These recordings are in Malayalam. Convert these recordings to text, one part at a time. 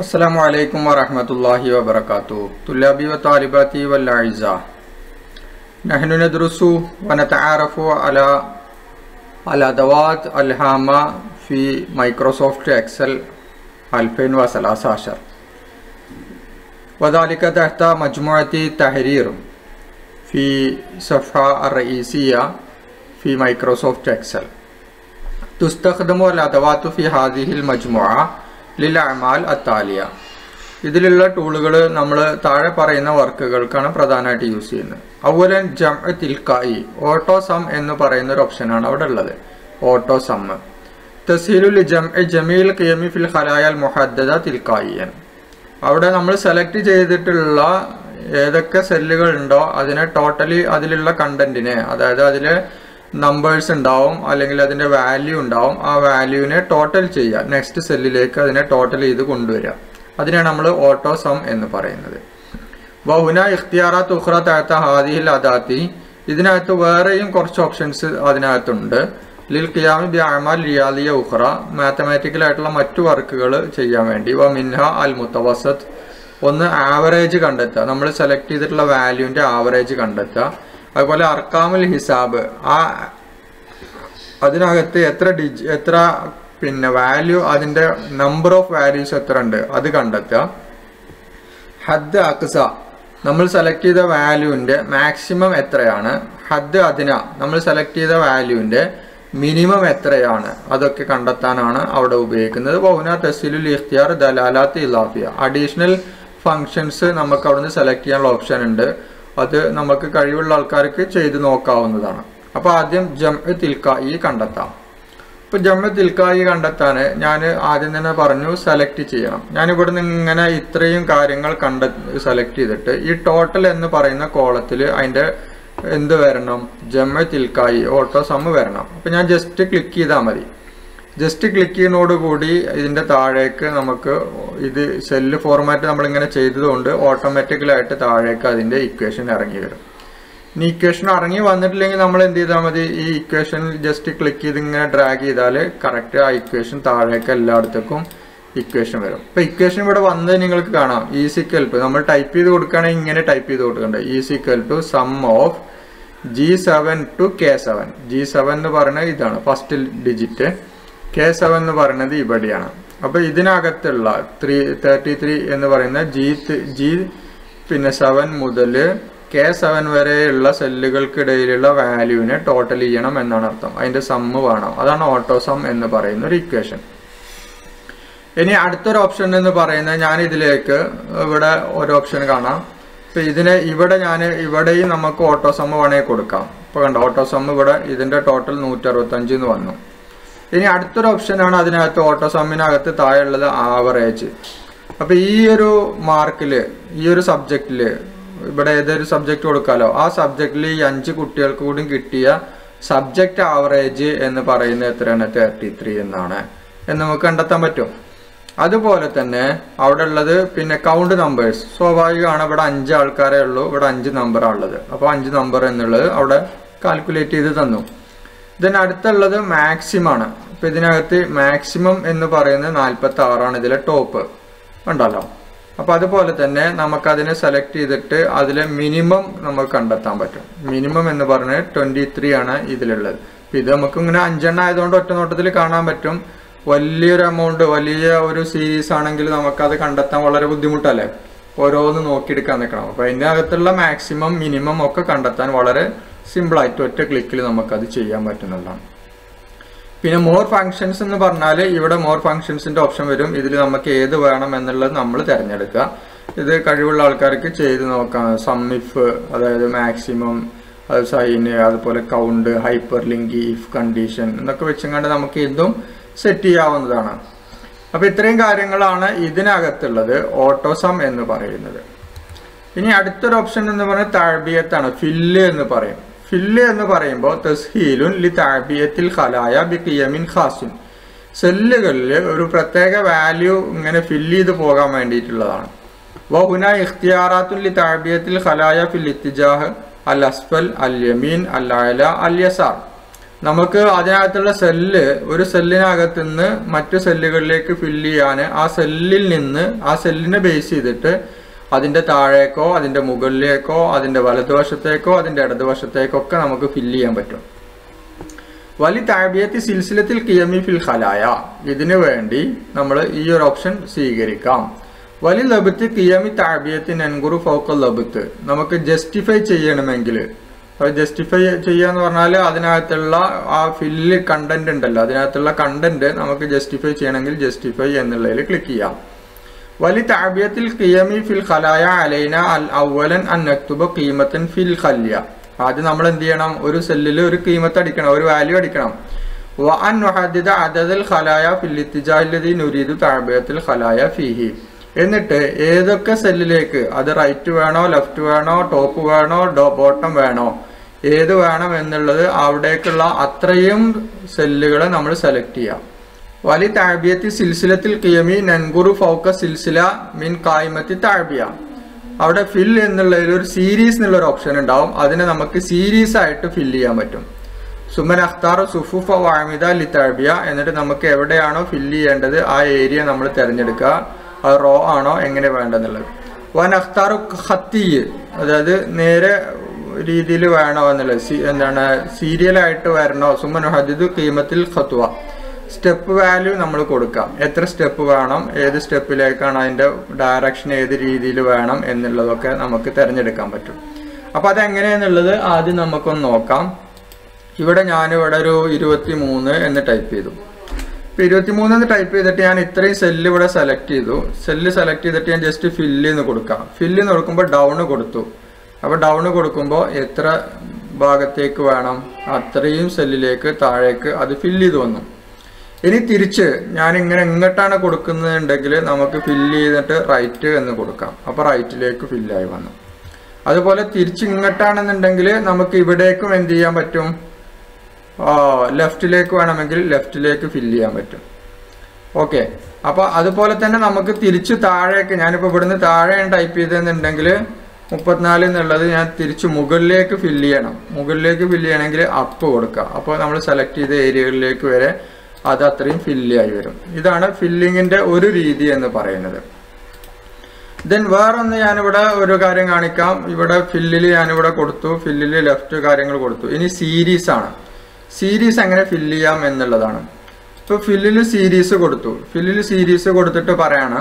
السلام عليكم ورحمة الله وبركاته طلابي وطالباتي والأعزاء نحن ندرس ونتعارف على الأدوات الهامة في مايكروسوفت إكسل 2013 وذلك تحت مجموعة تحرير في صفحة الرئيسية في مايكروسوفت إكسل تستخدم الأدوات في هذه المجموعة للأعمال التالية ഇതിലുള്ള ടൂളുകൾ നമ്മൾ താഴെ പറയുന്ന വർക്കുകൾക്കാണ് പ്രധാനമായിട്ട് യൂസ് ചെയ്യുന്നത് അതുപോലെ ജം തിൽക്കായി ഓട്ടോ സം എന്ന് പറയുന്ന ഒരു ഓപ്ഷനാണ് അവിടെ ഉള്ളത് ഓട്ടോ സം തസീലുൽ ജം ജമീൽ കിയമി ഫിൽ ഖലായൽ മുഹദ്ദദ തിൽക്കായിയൻ അവിടെ നമ്മൾ സെലക്ട് ചെയ്തിട്ടുള്ള ഏതൊക്കെ സെല്ലുകൾ ഉണ്ടോ അതിനെ ടോട്ടലി അതിലുള്ള കണ്ടന്റിനെ അതായത് അതിലെ നമ്പേഴ്സ് ഉണ്ടാവും അല്ലെങ്കിൽ അതിന്റെ വാല്യൂ ഉണ്ടാവും ആ വാല്യൂവിനെ ടോട്ടൽ ചെയ്യുക നെക്സ്റ്റ് സെല്ലിലേക്ക് അതിനെ ടോട്ടൽ ചെയ്ത് കൊണ്ടുവരിക അതിനാണ് നമ്മൾ ഓട്ടോ സം എന്ന് പറയുന്നത് വഹുന ഇഖ്തിയാറാത്ത് ഉഖ്റ താത്ത ഹാദിഹിൽ അദാത്തി ഇതിനകത്ത് വേറെയും കുറച്ച് ഓപ്ഷൻസ് അതിനകത്തുണ്ട് ലിൽ ഖിയാമി ബി അമാൽ റിയാലിയ ഉഖ്റ മാത്തമാറ്റിക്കൽ ആയിട്ടുള്ള മറ്റു വർക്കുകൾ ചെയ്യാൻ വേണ്ടി വ മിൻഹ അൽ മുത്തവസത്ത് ഒന്ന് ആവറേജ് കണ്ടെത്തുക നമ്മൾ സെലക്ട് ചെയ്തിട്ടുള്ള വാല്യൂവിന്റെ ആവറേജ് കണ്ടെത്തുക അതുപോലെ അർക്കാമുൽ ഹിസാബ് ആ അതിനകത്ത് എത്ര ഡിജി എത്ര പിന്നെ വാല്യൂ അതിന്റെ നമ്പർ ഓഫ് വാല്യൂസ് എത്ര ഉണ്ട് അത് കണ്ടെത്തുക ഹദ് അക്സ നമ്മൾ സെലക്ട് ചെയ്ത വാല്യൂവിന്റെ മാക്സിമം എത്രയാണ് ഹദ് അതിന നമ്മൾ സെലക്ട് ചെയ്ത വാല്യൂവിന്റെ മിനിമം എത്രയാണ് അതൊക്കെ കണ്ടെത്താനാണ് അവിടെ ഉപയോഗിക്കുന്നത് വൗന തസീലുൽ ഇഖ്തിയാർ ദലാലാത്ത് ഇലാഫിയ അഡീഷണൽ ഫങ്ഷൻസ് നമുക്ക് അവിടുന്ന് സെലക്ട് ചെയ്യാനുള്ള ഓപ്ഷൻ ഉണ്ട് അത് നമുക്ക് കഴിവുള്ള ആൾക്കാർക്ക് ചെയ്ത് നോക്കാവുന്നതാണ് അപ്പോൾ ആദ്യം ജം തിൽക്കായി കണ്ടെത്താം ഇപ്പൊ ജമ്മ തിൽക്കായി കണ്ടെത്താൻ ഞാൻ ആദ്യം തന്നെ പറഞ്ഞു സെലക്ട് ചെയ്യണം ഞാൻ ഇവിടെ നിന്ന് ഇങ്ങനെ ഇത്രയും കാര്യങ്ങൾ കണ്ട സെലക്ട് ചെയ്തിട്ട് ഈ ടോട്ടൽ എന്ന് പറയുന്ന കോളത്തിൽ അതിന്റെ എന്ത് വരണം ജമ്മ തിൽക്കായി ഓട്ടോ സമ്മ് വരണം അപ്പൊ ഞാൻ ജസ്റ്റ് ക്ലിക്ക് ചെയ്താൽ മതി ജസ്റ്റ് ക്ലിക്ക് ചെയ്യുന്നതോടുകൂടി ഇതിന്റെ താഴേക്ക് നമുക്ക് ഇത് സെല്ല് ഫോർമാറ്റ് നമ്മളിങ്ങനെ ചെയ്തതുകൊണ്ട് ഓട്ടോമാറ്റിക്കലായിട്ട് താഴേക്ക് അതിന്റെ ഇക്വേഷൻ ഇറങ്ങി വരും ഇനി ഇക്വേഷൻ ഇറങ്ങി വന്നിട്ടില്ലെങ്കിൽ നമ്മൾ എന്ത് ചെയ്താൽ മതി ഈ ഇക്വേഷൻ ജസ്റ്റ് ക്ലിക്ക് ചെയ്ത് ഇങ്ങനെ ഡ്രാഗ് ചെയ്താൽ കറക്റ്റ് ആ ഇക്വേഷൻ താഴേക്ക് എല്ലായിടത്തേക്കും ഇക്വേഷൻ വരും ഇപ്പൊ ഇക്വേഷൻ ഇവിടെ വന്നത് നിങ്ങൾക്ക് കാണാം ഈസിക്കൽ ടു നമ്മൾ ടൈപ്പ് ചെയ്ത് കൊടുക്കുകയാണെങ്കിൽ ഇങ്ങനെ ടൈപ്പ് ചെയ്ത് കൊടുക്കേണ്ടത് is equal to sum of G seven to K seven G seven എന്ന് പറയുന്നത് ഇതാണ് ഫസ്റ്റ് ഡിജിറ്റ് കെ സെവൻ എന്ന് പറയുന്നത് ഇവിടെയാണ് അപ്പൊ ഇതിനകത്തുള്ള ത്രീ തേർട്ടി ത്രീ എന്ന് പറയുന്ന ജി ജി പിന്നെ സെവൻ മുതൽ കെ സെവൻ വരെയുള്ള സെല്ലുകൾക്കിടയിലുള്ള വാല്യൂവിനെ ടോട്ടൽ ചെയ്യണം എന്നാണ് അർത്ഥം അതിന്റെ സമ്മ് വേണം അതാണ് ഓട്ടോ സം എന്ന് പറയുന്ന ഒരു ഇക്വേഷൻ ഇനി അടുത്തൊരു ഓപ്ഷൻ എന്ന് പറയുന്നത് ഞാൻ ഇതിലേക്ക് ഇവിടെ ഒരു ഓപ്ഷൻ കാണാം ഇപ്പൊ ഇതിനെ ഇവിടെ ഞാൻ ഇവിടെയും നമുക്ക് ഓട്ടോ സമ്മ് വേണമെങ്കിൽ കൊടുക്കാം ഇപ്പൊ കണ്ടോ ഓട്ടോ സമ്മ് ഇവിടെ ഇതിന്റെ ടോട്ടൽ നൂറ്റി അറുപത്തഞ്ച് എന്ന് വന്നു ഇനി അടുത്തൊരു ഓപ്ഷനാണ് അതിനകത്ത് ഓട്ടോ സമ്മിനകത്ത് താഴെയുള്ളത് ആവറേജ് അപ്പൊ ഈ ഒരു മാർക്കില് ഈ ഒരു സബ്ജക്റ്റില് ഇവിടെ ഏതൊരു സബ്ജക്റ്റ് കൊടുക്കാലോ ആ സബ്ജക്റ്റിൽ ഈ അഞ്ച് കുട്ടികൾക്ക് കൂടി കിട്ടിയ സബ്ജക്റ്റ് ആവറേജ് എന്ന് പറയുന്നത് എത്രയാണ് തേർട്ടി ത്രീ എന്നാണ് എന്ന് നമുക്ക് കണ്ടെത്താൻ പറ്റും അതുപോലെ തന്നെ അവിടെ ഉള്ളത് പിന്നെ കൗണ്ട് നമ്പേഴ്സ് സ്വാഭാവികമാണ് ഇവിടെ അഞ്ച് ആൾക്കാരേ ഉള്ളൂ ഇവിടെ അഞ്ച് നമ്പറാണ് ഉള്ളത് അപ്പോൾ അഞ്ച് നമ്പർ എന്നുള്ളത് അവിടെ കാൽക്കുലേറ്റ് ചെയ്ത് തന്നു ഇതിന് അടുത്തുള്ളത് മാക്സിമം ആണ് ഇപ്പൊ ഇതിനകത്ത് മാക്സിമം എന്ന് പറയുന്നത് നാൽപ്പത്തി ആറാണ് ഇതിലെ ടോപ്പ് ഉണ്ടല്ലോ അപ്പൊ അതുപോലെ തന്നെ നമുക്ക് അതിനെ സെലക്ട് ചെയ്തിട്ട് അതിലെ മിനിമം നമുക്ക് കണ്ടെത്താൻ പറ്റും മിനിമം എന്ന് പറഞ്ഞ് ട്വന്റി ത്രീ ആണ് ഇതിലുള്ളത് അപ്പൊ ഇത് നമുക്ക് ഇങ്ങനെ അഞ്ചെണ്ണം ആയതുകൊണ്ട് ഒറ്റ നോട്ടത്തിൽ കാണാൻ പറ്റും വലിയൊരു എമൗണ്ട് വലിയ ഒരു സീരീസ് ആണെങ്കിൽ നമുക്കത് കണ്ടെത്താൻ വളരെ ബുദ്ധിമുട്ടല്ലേ ഓരോന്ന് നോക്കിയെടുക്കാൻ നിൽക്കണം അപ്പൊ അതിന്റെ അകത്തുള്ള മാക്സിമം മിനിമം ഒക്കെ കണ്ടെത്താൻ വളരെ സിമ്പിൾ ആയിട്ട് ഒറ്റ ക്ലിക്കിൽ നമുക്കത് ചെയ്യാൻ പറ്റുന്നതാണ് പിന്നെ മോർ ഫങ്ഷൻസ് എന്ന് പറഞ്ഞാൽ ഇവിടെ മോർ ഫങ്ഷൻസിന്റെ ഓപ്ഷൻ വരും ഇതിൽ നമുക്ക് ഏത് വേണം എന്നുള്ളത് നമ്മൾ തിരഞ്ഞെടുക്കുക ഇത് കഴിവുള്ള ആൾക്കാർക്ക് ചെയ്ത് നോക്കാം സമ്മിഫ് അതായത് മാക്സിമം അത് സൈന് അതുപോലെ count hyperlink if condition എന്നൊക്കെ വെച്ചങ്ങാണ്ട് നമുക്ക് ഇതും സെറ്റ് ചെയ്യാവുന്നതാണ് അപ്പൊ ഇത്രയും കാര്യങ്ങളാണ് ഇതിനകത്തുള്ളത് ഓട്ടോസം എന്ന് പറയുന്നത് ഇനി അടുത്തൊരു ഓപ്ഷൻ എന്ന് പറയുന്നത് താഴ്ബിയത്താണ് ഫില്ല് എന്ന് പറയും ഫില്ല് എന്ന് പറയുമ്പോൾ തസ്ഹീലുൻ ലി താഴ്ബിയത്തിൽ ഖലായ ബി കിയമിൻ ഖാസിൻ സെല്ലുകളിൽ ഒരു പ്രത്യേക വാല്യൂ ഇങ്ങനെ ഫില്ല് ചെയ്ത് പോകാൻ വേണ്ടിയിട്ടുള്ളതാണ് വഹുന ഇഖ്തിയാറാത്തുൽ ലി താഴ്ബിയത്തിൽ ഖലായ ഫിൽ ഇത്തിജാഹ് അൽ അസ്ഫൽ അൽ യമീൻ അൽ അല അൽ യസാർ നമുക്ക് അതിനകത്തുള്ള സെല്ല് ഒരു സെല്ലിനകത്ത് നിന്ന് മറ്റു സെല്ലുകളിലേക്ക് ഫില്ല് ചെയ്യാൻ ആ സെല്ലിൽ നിന്ന് ആ സെല്ലിനെ ബേസ് ചെയ്തിട്ട് അതിന്റെ താഴേക്കോ അതിന്റെ മുകളിലേക്കോ അതിന്റെ വലതുവശത്തേക്കോ അതിന്റെ ഇടതുവശത്തേക്കോ ഒക്കെ നമുക്ക് ഫില്ല് ചെയ്യാൻ പറ്റും വലി താഴ്ബിയത്തി സിൽസിലത്തിൽ കിയമി ഫിൽ ഖലായ ഇതിനു വേണ്ടി നമ്മൾ ഈ ഒരു ഓപ്ഷൻ സ്വീകരിക്കാം വലി ലബത്ത് കിയമി താഴ്ബിയത്തി നൻകുറു ഫൗക്കൽ ലബത്ത് നമുക്ക് ജസ്റ്റിഫൈ ചെയ്യണമെങ്കിൽ അത് ജസ്റ്റിഫൈ ചെയ്യാന്ന് പറഞ്ഞാൽ അതിനകത്തുള്ള ആ ഫില്ല് കണ്ടന്റ് ഉണ്ടല്ലോ അതിനകത്തുള്ള കണ്ടന്റ് നമുക്ക് ജസ്റ്റിഫൈ ചെയ്യണമെങ്കിൽ ജസ്റ്റിഫൈ എന്നുള്ളതിൽ ക്ലിക്ക് ചെയ്യാം വലി താഴ്ബിയത്തിൽ കിയമി ഫിൽ ഖലായ അലൈന അൽ അവലൻ അൻ നക്തുബ കീമത്തൻ ഫിൽ ഖല്യ ആദ്യം നമ്മൾ എന്ത് ചെയ്യണം ഒരു സെല്ലിൽ ഒരു കീമത്ത് അടിക്കണം ഒരു വാല്യൂ അടിക്കണം വഅൻ നുഹദ്ദിദ അദദൽ ഖലായ ഫിൽ ഇത്തിജാഹില്ലദി നുരീദു തഅബിയത്തുൽ ഖലായ ഫീഹി എന്നിട്ട് ഏതൊക്കെ സെല്ലിലേക്ക് അത് റൈറ്റ് വേണോ ലെഫ്റ്റ് വേണോ ടോപ്പ് വേണോ ഡോ ബോട്ടം വേണോ ഏത് വേണം എന്നുള്ളത് അവിടേക്കുള്ള അത്രയും സെല്ലുകളെ നമ്മൾ സെലക്ട് ചെയ്യാം വലി താഴ്ബിയത്തി സിൽസിലത്തിൽ കിയമി നൻഗുറു ഫൗക്ക സിൽസില മിൻ കായ്മത്തി താഴ്ബിയ അവിടെ ഫിൽ എന്നുള്ളതിൽ ഒരു സീരീസ് എന്നുള്ള ഒരു ഓപ്ഷൻ ഉണ്ടാവും അതിനെ നമുക്ക് സീരീസ് ആയിട്ട് ഫിൽ ചെയ്യാൻ പറ്റും സുമൻ അഖ്താർ സുഫുഫ വാമിദ ലി താഴ്ബിയ എന്നിട്ട് നമുക്ക് എവിടെയാണോ ഫിൽ ചെയ്യേണ്ടത് ആ ഏരിയ നമ്മൾ തിരഞ്ഞെടുക്കുക അത് റോ ആണോ എങ്ങനെ വേണ്ടെന്നുള്ളത് വൻ അഖ്താർ ഖത്തി അതായത് നേരെ രീതിയിൽ വേണോ എന്നുള്ളത് സി- എന്താണ് സീരിയലായിട്ട് വരണോ സുമൻ ഹദിദു കീമത്തിൽ ഖത്വ സ്റ്റെപ്പ് വാല്യൂ നമ്മൾ കൊടുക്കാം എത്ര സ്റ്റെപ്പ് വേണം ഏത് സ്റ്റെപ്പിലേക്കാണ് അതിന്റെ ഡയറക്ഷൻ ഏത് രീതിയിൽ വേണം എന്നുള്ളതൊക്കെ നമുക്ക് തിരഞ്ഞെടുക്കാൻ പറ്റും അപ്പൊ അതെങ്ങനെയാന്നുള്ളത് ആദ്യം നമുക്കൊന്ന് നോക്കാം ഇവിടെ ഞാനിവിടെ ഒരു ഇരുപത്തി മൂന്ന് എന്ന് ടൈപ്പ് ചെയ്തു ഇപ്പൊ ഇരുപത്തിമൂന്ന് എന്ന് ടൈപ്പ് ചെയ്തിട്ട് ഞാൻ ഇത്രയും സെല്ല് ഇവിടെ സെലക്ട് ചെയ്തു സെല്ല് സെലക്ട് ചെയ്തിട്ട് ഞാൻ ജസ്റ്റ് ഫില്ല് എന്ന് കൊടുക്കാം ഫില്ല് എന്ന് കൊടുക്കുമ്പോൾ ഡൗൺ കൊടുത്തു അപ്പോൾ ഡൗൺ കൊടുക്കുമ്പോൾ എത്ര ഭാഗത്തേക്ക് വേണം അത്രയും സെല്ലിലേക്ക് താഴേക്ക് അത് ഫില്ല് ചെയ്ത് വന്നു ഇനി തിരിച്ച് ഞാൻ ഇങ്ങനെ ഇങ്ങോട്ടാണ് കൊടുക്കുന്നുണ്ടെങ്കിൽ നമുക്ക് ഫില്ല് ചെയ്തിട്ട് റൈറ്റ് എന്ന് കൊടുക്കാം അപ്പോൾ റൈറ്റിലേക്ക് ഫില്ലായി വന്നു അതുപോലെ തിരിച്ച് ഇങ്ങോട്ടാണെന്നുണ്ടെങ്കിൽ നമുക്ക് ഇവിടേക്കും എന്ത് ചെയ്യാൻ പറ്റും ലെഫ്റ്റിലേക്ക് വേണമെങ്കിൽ ലെഫ്റ്റിലേക്ക് ഫില്ല് ചെയ്യാൻ പറ്റും ഓക്കെ അപ്പൊ അതുപോലെ തന്നെ നമുക്ക് തിരിച്ച് താഴേക്ക് ഞാനിപ്പോൾ ഇവിടുന്ന് താഴെയാണ് ടൈപ്പ് ചെയ്തെന്നുണ്ടെങ്കിൽ മുപ്പത്തിനാല് എന്നുള്ളത് ഞാൻ തിരിച്ച് മുകളിലേക്ക് ഫില്ല് ചെയ്യണം മുകളിലേക്ക് ഫില്ല് ചെയ്യണമെങ്കിൽ അപ്പ് കൊടുക്കുക അപ്പോൾ നമ്മൾ സെലക്ട് ചെയ്ത ഏരിയകളിലേക്ക് വരെ അത് അത്രയും ഫില്ല് ആയി വരും ഇതാണ് ഫില്ലിങ്ങിന്റെ ഒരു രീതി എന്ന് പറയുന്നത് ദെൻ വേറൊന്ന് ഞാനിവിടെ ഒരു കാര്യം കാണിക്കാം ഇവിടെ ഫില്ലിൽ ഞാനിവിടെ കൊടുത്തു ഫില്ലിൽ ലെഫ്റ്റ് കാര്യങ്ങൾ കൊടുത്തു ഇനി സീരീസ് ആണ് സീരീസ് എങ്ങനെ ഫില്ല് ചെയ്യാം എന്നുള്ളതാണ് ഇപ്പൊ ഫില്ലിൽ സീരീസ് കൊടുത്തു ഫില്ലിൽ സീരീസ് കൊടുത്തിട്ട് പറയാണ്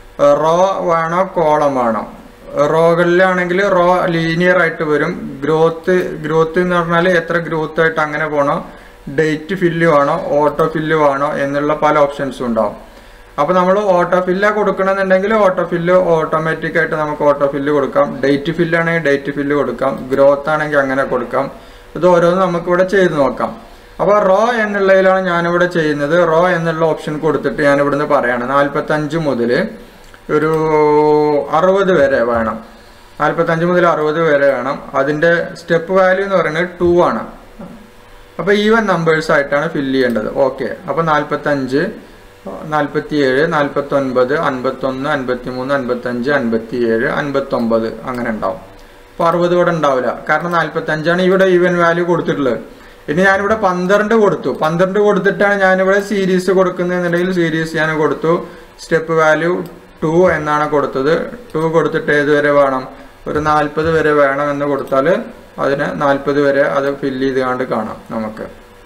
റോ വേണോ കോളം വേണോ റോകളിലാണെങ്കിൽ റോ ലീനിയർ ആയിട്ട് വരും ഗ്രോത്ത് ഗ്രോത്ത് എന്ന് പറഞ്ഞാൽ എത്ര ഗ്രോത്ത് ആയിട്ട് അങ്ങനെ പോകണോ ഡേറ്റ് ഫില്ല് വേണോ ഓട്ടോ ഫില്ല് വേണോ എന്നുള്ള പല ഓപ്ഷൻസും ഉണ്ടാവും അപ്പൊ നമ്മൾ ഓട്ടോ ഫില്ല കൊടുക്കണമെന്നുണ്ടെങ്കിൽ ഓട്ടോ ഫില്ല് ഓട്ടോമാറ്റിക് ആയിട്ട് നമുക്ക് ഓട്ടോ ഫില്ല് കൊടുക്കാം ഡേറ്റ് ഫില്ല് ആണെങ്കിൽ ഡേറ്റ് ഫില്ല് കൊടുക്കാം ഗ്രോത്ത് ആണെങ്കിൽ അങ്ങനെ കൊടുക്കാം ഇത് ഓരോന്നും നമുക്ക് ഇവിടെ ചെയ്ത് നോക്കാം അപ്പൊ റോ എന്നുള്ളതിലാണ് ഞാനിവിടെ ചെയ്യുന്നത് റോ എന്നുള്ള ഓപ്ഷൻ കൊടുത്തിട്ട് ഞാൻ ഇവിടുന്ന് പറയാണ് നാൽപ്പത്തി അഞ്ച് മുതൽ ഒരു അറുപത് വരെ വേണം നാൽപ്പത്തഞ്ച് മുതൽ അറുപത് വരെ വേണം അതിന്റെ സ്റ്റെപ്പ് വാല്യൂ എന്ന് പറയുന്നത് ടു ആണ് അപ്പൊ ഈവൻ നമ്പേഴ്സ് ആയിട്ടാണ് ഫില്ല് ചെയ്യേണ്ടത് ഓക്കെ അപ്പൊ നാൽപ്പത്തഞ്ച് നാൽപ്പത്തിയേഴ് നാൽപ്പത്തി ഒൻപത് അൻപത്തൊന്ന് അൻപത്തി മൂന്ന് അൻപത്തഞ്ച് അൻപത്തിയേഴ് അൻപത്തൊമ്പത് അങ്ങനെ ഉണ്ടാവും അപ്പൊ അറുപത് ഇവിടെ ഉണ്ടാവില്ല കാരണം നാൽപ്പത്തഞ്ചാണ് ഇവിടെ ഈവൻ വാല്യൂ കൊടുത്തിട്ടുള്ളത് ഇനി ഞാനിവിടെ പന്ത്രണ്ട് കൊടുത്തു പന്ത്രണ്ട് കൊടുത്തിട്ടാണ് ഞാനിവിടെ സീരീസ് കൊടുക്കുന്നതെന്നുണ്ടെങ്കിൽ സീരീസ് ഞാൻ കൊടുത്തു സ്റ്റെപ്പ് വാല്യൂ ടു എന്നാണ് കൊടുത്തത് ടു കൊടുത്തിട്ട് ഏത് വരെ വേണം ഒരു നാൽപ്പത് വരെ വേണം എന്ന് കൊടുത്താൽ അതിന് നാൽപ്പത് വരെ അത് ഫില്ല് ചെയ്ത് കണ്ട് കാണാം നമുക്ക്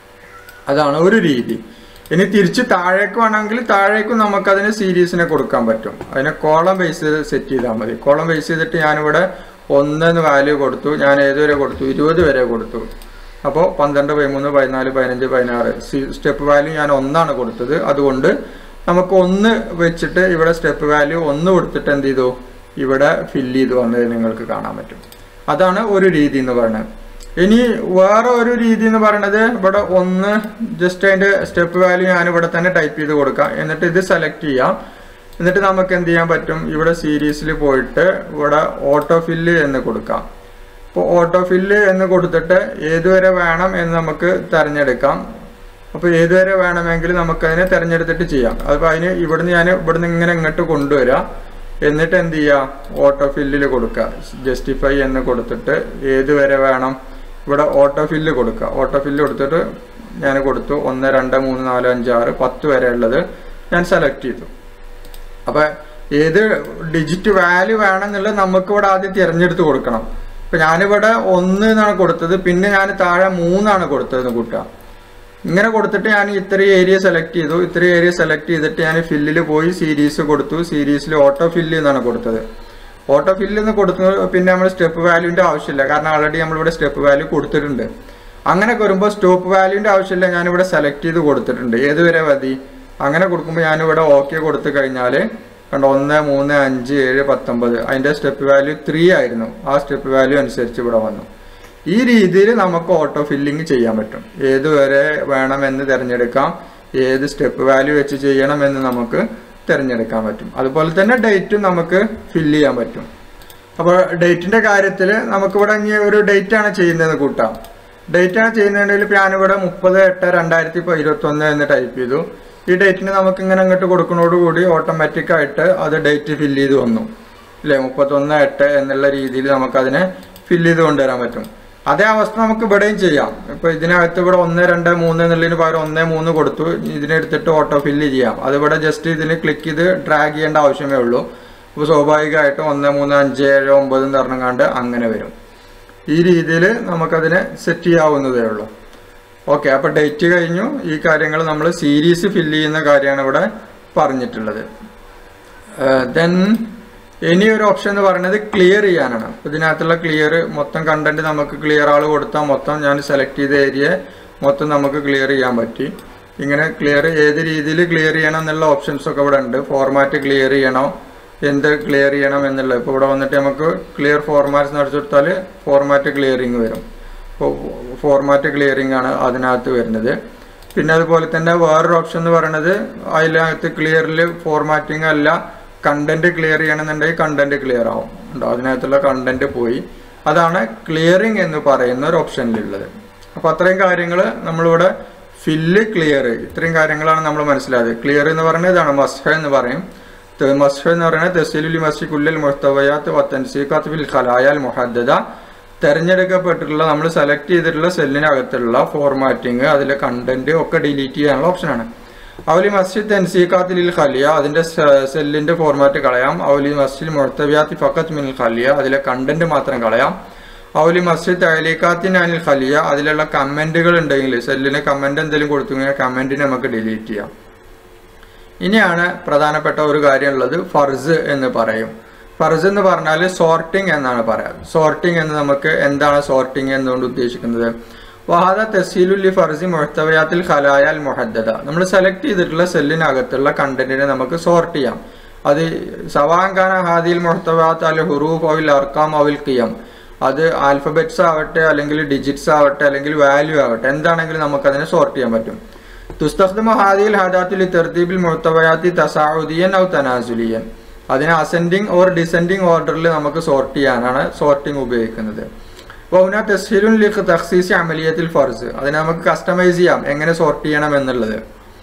അതാണ് ഒരു രീതി ഇനി തിരിച്ച് താഴേക്ക് വേണമെങ്കിൽ താഴേക്കും നമുക്ക് അതിന് സീരീസിനെ കൊടുക്കാൻ പറ്റും അതിനെ കോളം ബേസ് ചെയ്ത് സെറ്റ് ചെയ്താൽ മതി കോളം ബേസ് ചെയ്തിട്ട് ഞാനിവിടെ ഒന്നെന്ന് വാല്യൂ കൊടുത്തു ഞാൻ ഏതുവരെ കൊടുത്തു ഇരുപത് വരെ കൊടുത്തു അപ്പോൾ പന്ത്രണ്ട് പതിമൂന്ന് പതിനാല് പതിനഞ്ച് പതിനാറ് സ്റ്റെപ്പ് വാല്യൂ ഞാൻ ഒന്നാണ് കൊടുത്തത് അതുകൊണ്ട് നമുക്ക് ഒന്ന് വെച്ചിട്ട് ഇവിടെ സ്റ്റെപ്പ് വാല്യൂ ഒന്ന് കൊടുത്തിട്ട് എന്ത് ചെയ്തു ഇവിടെ ഫില്ല് ചെയ്ത് വന്നത് നിങ്ങൾക്ക് കാണാൻ പറ്റും അതാണ് ഒരു രീതി എന്ന് പറയുന്നത് ഇനി വേറെ ഒരു രീതി എന്ന് പറയുന്നത് ഇവിടെ ഒന്ന് ജസ്റ്റ് അതിന്റെ സ്റ്റെപ്പ് വാല്യൂ ഞാൻ ഇവിടെ തന്നെ ടൈപ്പ് ചെയ്ത് കൊടുക്കാം എന്നിട്ട് ഇത് സെലക്ട് ചെയ്യാം എന്നിട്ട് നമുക്ക് എന്ത് ചെയ്യാൻ പറ്റും ഇവിടെ സീരീസിൽ പോയിട്ട് ഇവിടെ ഓട്ടോ ഫില്ല് എന്ന് കൊടുക്കാം അപ്പോൾ ഓട്ടോ ഫില്ല് എന്ന് കൊടുത്തിട്ട് ഏതുവരെ വേണം എന്ന് നമുക്ക് തിരഞ്ഞെടുക്കാം അപ്പോൾ ഏതുവരെ വേണമെങ്കിൽ നമുക്കതിനെ തിരഞ്ഞെടുത്തിട്ട് ചെയ്യാം അപ്പോൾ അതിന് ഇവിടുന്ന് ഞാൻ ഇവിടുന്ന് ഇങ്ങനെ ഇങ്ങോട്ട് കൊണ്ടുവരാം എന്നിട്ട് എന്ത് ചെയ്യുക ഓട്ടോ ഫില്ലിൽ കൊടുക്കുക ജസ്റ്റിഫൈ എന്ന് കൊടുത്തിട്ട് ഏതുവരെ വേണം ഇവിടെ ഓട്ടോ ഫില്ല് കൊടുക്കുക ഓട്ടോ ഫില്ല് കൊടുത്തിട്ട് ഞാൻ കൊടുത്തു ഒന്ന് രണ്ട് മൂന്ന് നാല് അഞ്ച് ആറ് പത്ത് വരെ ഉള്ളത് ഞാൻ സെലക്ട് ചെയ്തു അപ്പൊ ഏത് ഡിജിറ്റ് വാല്യൂ വേണമെന്നുള്ളത് നമുക്ക് ഇവിടെ ആദ്യം തിരഞ്ഞെടുത്ത് കൊടുക്കണം ഇപ്പൊ ഞാനിവിടെ ഒന്ന് എന്നാണ് കൊടുത്തത് പിന്നെ ഞാൻ താഴെ മൂന്നാണ് കൊടുത്തതെന്ന് കൂട്ടുക ഇങ്ങനെ കൊടുത്തിട്ട് ഞാൻ ഇത്രയും ഏരിയ സെലക്ട് ചെയ്തു ഇത്രയും ഏരിയ സെലക്ട് ചെയ്തിട്ട് ഞാൻ ഫില്ലിൽ പോയി സീരീസ് കൊടുത്തു സീരീസിൽ ഓട്ടോ ഫില്ല് എന്നാണ് കൊടുത്തത് ഓട്ടോ ഫില്ല് എന്ന് കൊടുത്തു പിന്നെ നമ്മൾ സ്റ്റെപ്പ് വാല്യൂവിന്റെ ആവശ്യമില്ല കാരണം ആൾറെഡി നമ്മളിവിടെ സ്റ്റെപ്പ് വാല്യൂ കൊടുത്തിട്ടുണ്ട് അങ്ങനെ വരുമ്പോൾ സ്റ്റോപ്പ് വാല്യൂവിന്റെ ആവശ്യമില്ല ഞാനിവിടെ സെലക്ട് ചെയ്ത് കൊടുത്തിട്ടുണ്ട് ഏതുവരെ മതി അങ്ങനെ കൊടുക്കുമ്പോൾ ഞാനിവിടെ ഓക്കെ കൊടുത്തു കഴിഞ്ഞാൽ കണ്ടോ ഒന്ന് മൂന്ന് അഞ്ച് ഏഴ് പത്തൊമ്പത് അതിന്റെ സ്റ്റെപ്പ് വാല്യൂ ത്രീ ആയിരുന്നു ആ സ്റ്റെപ്പ് വാല്യൂ അനുസരിച്ച് ഇവിടെ വന്നു ഈ രീതിയിൽ നമുക്ക് ഓട്ടോ ഫില്ലിംഗ് ചെയ്യാൻ പറ്റും ഏതുവരെ വേണമെന്ന് തിരഞ്ഞെടുക്കാം ഏത് സ്റ്റെപ്പ് വാല്യൂ വെച്ച് ചെയ്യണമെന്ന് നമുക്ക് തിരഞ്ഞെടുക്കാൻ പറ്റും അതുപോലെ തന്നെ ഡേറ്റും നമുക്ക് ഫില്ല് ചെയ്യാൻ പറ്റും അപ്പോൾ ഡേറ്റിന്റെ കാര്യത്തിൽ നമുക്കിവിടെ ഇനി ഒരു ഡേറ്റ് ആണ് ചെയ്യുന്നതെന്ന് കൂട്ടാം ഡേറ്റ് ആണ് ചെയ്യുന്നതിൽ ഇപ്പം ഞാനിവിടെ മുപ്പത് എട്ട് രണ്ടായിരത്തി ഇരുപത്തി ഒന്ന് എന്ന് ടൈപ്പ് ചെയ്തു ഈ ഡേറ്റിന് നമുക്ക് ഇങ്ങനെ അങ്ങോട്ട് കൊടുക്കുന്നതോടുകൂടി ഓട്ടോമാറ്റിക് ആയിട്ട് അത് ഡേറ്റ് ഫില്ല് ചെയ്ത് വന്നു അല്ലേ മുപ്പത്തൊന്ന് എട്ട് എന്നുള്ള രീതിയിൽ നമുക്കതിനെ ഫില്ല് ചെയ്ത് കൊണ്ടുവരാൻ പറ്റും അതേ അവസ്ഥ നമുക്ക് ഇവിടെയും ചെയ്യാം ഇപ്പൊ ഇതിനകത്ത് ഇവിടെ ഒന്ന് രണ്ട് മൂന്ന് എന്നുള്ളതിന് പകരം ഒന്ന് മൂന്ന് കൊടുത്തു ഇതിനെടുത്തിട്ട് ഓട്ടോ ഫില്ല് ചെയ്യാം അതിവിടെ ജസ്റ്റ് ഇതിന് ക്ലിക്ക് ചെയ്ത് ഡ്രാഗ് ചെയ്യേണ്ട ആവശ്യമേ ഉള്ളൂ അപ്പോൾ സ്വാഭാവികമായിട്ടും ഒന്ന് മൂന്ന് അഞ്ച് ഏഴ് ഒമ്പത് എന്ന് പറഞ്ഞാണ്ട് അങ്ങനെ വരും ഈ രീതിയിൽ നമുക്കതിനെ സെറ്റ് ചെയ്യാവുന്നതേ ഉള്ളൂ ഓക്കെ അപ്പോൾ ഡേറ്റ് കഴിഞ്ഞു ഈ കാര്യങ്ങൾ നമ്മൾ സീരീസ് ഫില്ല് ചെയ്യുന്ന കാര്യമാണ് ഇവിടെ പറഞ്ഞിട്ടുള്ളത് ദെൻ ഇനി ഒരു ഓപ്ഷൻ എന്ന് പറയുന്നത് ക്ലിയർ ചെയ്യാനാണ് ഇതിനകത്തുള്ള ക്ലിയർ മൊത്തം കണ്ടന്റ് നമുക്ക് ക്ലിയർ ആൾ കൊടുത്താൽ മൊത്തം ഞാൻ സെലക്ട് ചെയ്ത ഏരിയ മൊത്തം നമുക്ക് ക്ലിയർ ചെയ്യാൻ പറ്റി ഇങ്ങനെ ക്ലിയർ ഏത് രീതിയിൽ ക്ലിയർ ചെയ്യണം എന്നുള്ള ഓപ്ഷൻസ് ഒക്കെ ഇവിടെ ഉണ്ട് ഫോർമാറ്റ് ക്ലിയർ ചെയ്യണോ എന്ത് ക്ലിയർ ചെയ്യണം എന്നുള്ളത് ഇപ്പോൾ ഇവിടെ വന്നിട്ട് നമുക്ക് ക്ലിയർ ഫോർമാറ്റ്സ് നടത്തി കൊടുത്താൽ ഫോർമാറ്റ് ക്ലിയറിങ് വരും ഇപ്പോൾ ഫോർമാറ്റ് ക്ലിയറിംഗ് ആണ് അതിനകത്ത് വരുന്നത് പിന്നെ അതുപോലെ തന്നെ വേറൊരു ഓപ്ഷൻ എന്ന് പറയുന്നത് അതിനകത്ത് ക്ലിയറിൽ ഫോർമാറ്റിംഗ് അല്ല കണ്ടന്റ് ക്ലിയർ ചെയ്യണമെന്നുണ്ടെങ്കിൽ കണ്ടന്റ് ക്ലിയർ ആവും ഉണ്ടോ അതിനകത്തുള്ള കണ്ടന്റ് പോയി അതാണ് ക്ലിയറിംഗ് എന്ന് പറയുന്ന ഒരു ഓപ്ഷനിലുള്ളത് അപ്പൊ അത്രയും കാര്യങ്ങൾ നമ്മളിവിടെ ഫില്ല് ക്ലിയർ ഇത്രയും കാര്യങ്ങളാണ് നമ്മൾ മനസ്സിലായത് ക്ലിയർ എന്ന് പറയുന്നത് ഇതാണ് മസ്ഹ എന്ന് പറയും മസ്ഹ എന്ന് പറയുന്നത് തെസിലുലി മസ്ജി കുല്ലിൽ മുസ്തവയാത്ത് വത്തൻസീഖാത്ത് ബിൽ ഖലായാൽ മുഹദ്ദദ തെരഞ്ഞെടുക്കപ്പെട്ടിട്ടുള്ള നമ്മൾ സെലക്ട് ചെയ്തിട്ടുള്ള സെല്ലിനകത്തുള്ള ഫോർമാറ്റിംഗ് അതിലെ കണ്ടന്റ് ഒക്കെ ഡിലീറ്റ് ചെയ്യാനുള്ള ഓപ്ഷനാണ് അവലി മസ്ജിദ് തൻസീഖാത്തിൽ ഖലിയ അതിന്റെ സെല്ലിന്റെ ഫോർമാറ്റ് കളയാം അവലി മസ്ജിദ് മുഴത്തവ്യാത്തി ഫക്കത്ത് മിൽ ഖലിയ അതിലെ കണ്ടന്റ് മാത്രം കളയാം അവലി മസ്ജിദ് അയലിക്കാത്തിൻ അനിൽ ഖലിയ അതിലുള്ള കമന്റുകൾ ഉണ്ടെങ്കിൽ സെല്ലിന് കമന്റ് എന്തെങ്കിലും കൊടുത്തു കമന്റിന് നമുക്ക് ഡിലീറ്റ് ചെയ്യാം ഇനിയാണ് പ്രധാനപ്പെട്ട ഒരു കാര്യമുള്ളത് ഫർസ് എന്ന് പറയും ഫർസ് എന്ന് പറഞ്ഞാൽ സോർട്ടിംഗ് എന്നാണ് പറയാ സോർട്ടിംഗ് എന്ന് നമുക്ക് എന്താണ് സോർട്ടിംഗ് എന്നുകൊണ്ട് ഉദ്ദേശിക്കുന്നത് വഹാദ തസീലുല്ലി ഫർസി മുഹത്തവയാത്തിൽ ഖലായാൽ മുഹദ്ദദ നമ്മൾ സെലക്ട് ചെയ്തിട്ടുള്ള സെല്ലിനകത്തുള്ള കണ്ടന്റിനെ നമുക്ക് സോർട്ട് ചെയ്യാം അത് സവാങ്കാന ഹാദിൽ മുഹത്തവയാത്ത് അൽ ഹുറൂഫ് അവിൽ അർക്കാം അവിൽ കിയം അത് ആൽഫബറ്റ്സ് ആവട്ടെ അല്ലെങ്കിൽ ഡിജിറ്റ്സ് ആവട്ടെ അല്ലെങ്കിൽ വാല്യൂ ആവട്ടെ എന്താണെങ്കിലും നമുക്ക് അതിനെ സോർട്ട് ചെയ്യാൻ പറ്റും തുസ്തഖ്ദമ ഹാദിൽ ഹദാത്തുൽ തെർത്തീബിൽ മുഹത്തവയാത്തി തസാഉദിയൻ ഔ തനാസുലിയൻ അതിനെ അസെൻഡിങ് ഓർ ഡിസെൻഡിങ് ഓർഡറിൽ നമുക്ക് സോർട്ട് ചെയ്യാനാണ് സോർട്ടിംഗ് ഉപയോഗിക്കുന്നത് വൗന തസ്ഹീലുൻ ലിഖ് തഖ്സീസി അമലിയത്തിൽ ഫർസ് അതിനെ നമുക്ക് കസ്റ്റമൈസ് ചെയ്യാം എങ്ങനെ സോർട്ട് ചെയ്യണം എന്നുള്ളത്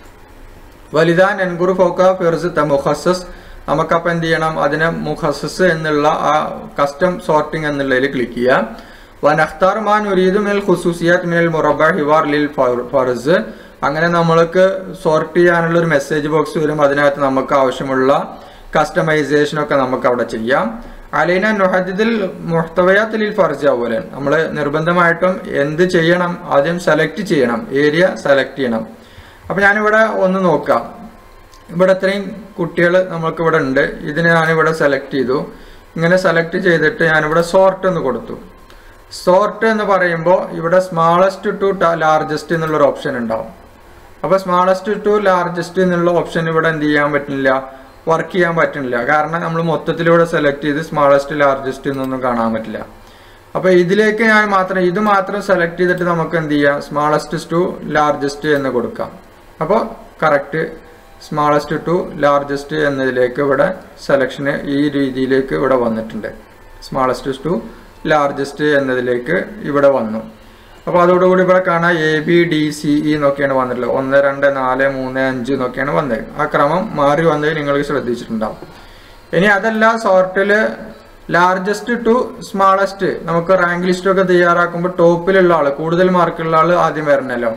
വലുതാൻ എൻകുറു ഫോക്ക ഫിർസ് മുഖസസ് നമുക്കപ്പോൾ എന്ത് ചെയ്യണം അതിനെ മുഖസസ് എന്നുള്ള ആ കസ്റ്റം സോർട്ടിംഗ് എന്നുള്ളതിൽ ക്ലിക്ക് ചെയ്യാം വനഖ്താർ മാൻ ഉരീദു മിൽ ഖുസൂസിയാത്ത് മിനൽ മുറബ ഹിവാർ ലിൽ ഫർസ് അങ്ങനെ നമ്മൾക്ക് സോർട്ട് ചെയ്യാനുള്ള ഒരു മെസ്സേജ് ബോക്സ് വരും അതിനകത്ത് നമുക്ക് ആവശ്യമുള്ള കസ്റ്റമൈസേഷൻ ഒക്കെ നമുക്ക് അവിടെ ചെയ്യാം അലൈന നുഹദിദിൽ മുഹത്തവയാത്തിൽ ഫർജ് പോലെ നമ്മൾ നിർബന്ധമായിട്ടും എന്ത് ചെയ്യണം ആദ്യം സെലക്ട് ചെയ്യണം ഏരിയ സെലക്ട് ചെയ്യണം അപ്പൊ ഞാനിവിടെ ഒന്ന് നോക്കാം ഇവിടെ ഇത്രയും കുട്ടികൾ നമുക്ക് ഇവിടെ ഉണ്ട് ഇതിനെ ഞാനിവിടെ സെലക്ട് ചെയ്തു ഇങ്ങനെ സെലക്ട് ചെയ്തിട്ട് ഞാനിവിടെ സോർട്ട് എന്ന് കൊടുത്തു സോർട്ട് എന്ന് പറയുമ്പോൾ ഇവിടെ സ്മാളസ്റ്റ് ടു ലാർജസ്റ്റ് എന്നുള്ളൊരു ഓപ്ഷൻ ഉണ്ടാവും അപ്പൊ സ്മാളസ്റ്റ് ടു ലാർജസ്റ്റ് എന്നുള്ള ഓപ്ഷൻ ഇവിടെ എന്ത് ചെയ്യാൻ പറ്റില്ല വർക്ക് ചെയ്യാൻ പറ്റുന്നില്ല കാരണം നമ്മൾ മൊത്തത്തിലൂടെ സെലക്ട് ചെയ്ത് സ്മാളസ്റ്റ് ലാർജസ്റ്റ് എന്നൊന്നും കാണാൻ പറ്റില്ല അപ്പൊ ഇതിലേക്ക് ഞാൻ മാത്രം ഇത് മാത്രം സെലക്ട് ചെയ്തിട്ട് നമുക്ക് എന്ത് ചെയ്യാം സ്മാളസ്റ്റ് ടു ലാർജസ്റ്റ് എന്ന് കൊടുക്കാം അപ്പോൾ കറക്റ്റ് സ്മാളസ്റ്റ് ടു ലാർജസ്റ്റ് എന്നതിലേക്ക് ഇവിടെ സെലക്ഷന് ഈ രീതിയിലേക്ക് ഇവിടെ വന്നിട്ടുണ്ട് സ്മാളസ്റ്റ് ടു ലാർജസ്റ്റ് എന്നതിലേക്ക് ഇവിടെ വന്നു അപ്പോൾ അതോടുകൂടി ഇവിടെ കാണാം A B D C E എന്നൊക്കെയാണ് വന്നിട്ടുള്ളത് ഒന്ന് രണ്ട് നാല് മൂന്ന് അഞ്ച് എന്നൊക്കെയാണ് വന്നത് ആ ക്രമം മാറി വന്നത് നിങ്ങൾക്ക് ശ്രദ്ധിച്ചിട്ടുണ്ടാവും ഇനി അതല്ല സോർട്ടില് ലാർജസ്റ്റ് ടു സ്മാളസ്റ്റ് നമുക്ക് റാങ്ക് ലിസ്റ്റ് ഒക്കെ തയ്യാറാക്കുമ്പോൾ ടോപ്പിലുള്ള ആള് കൂടുതൽ മാർക്കുള്ള ആള് ആദ്യം വരണല്ലോ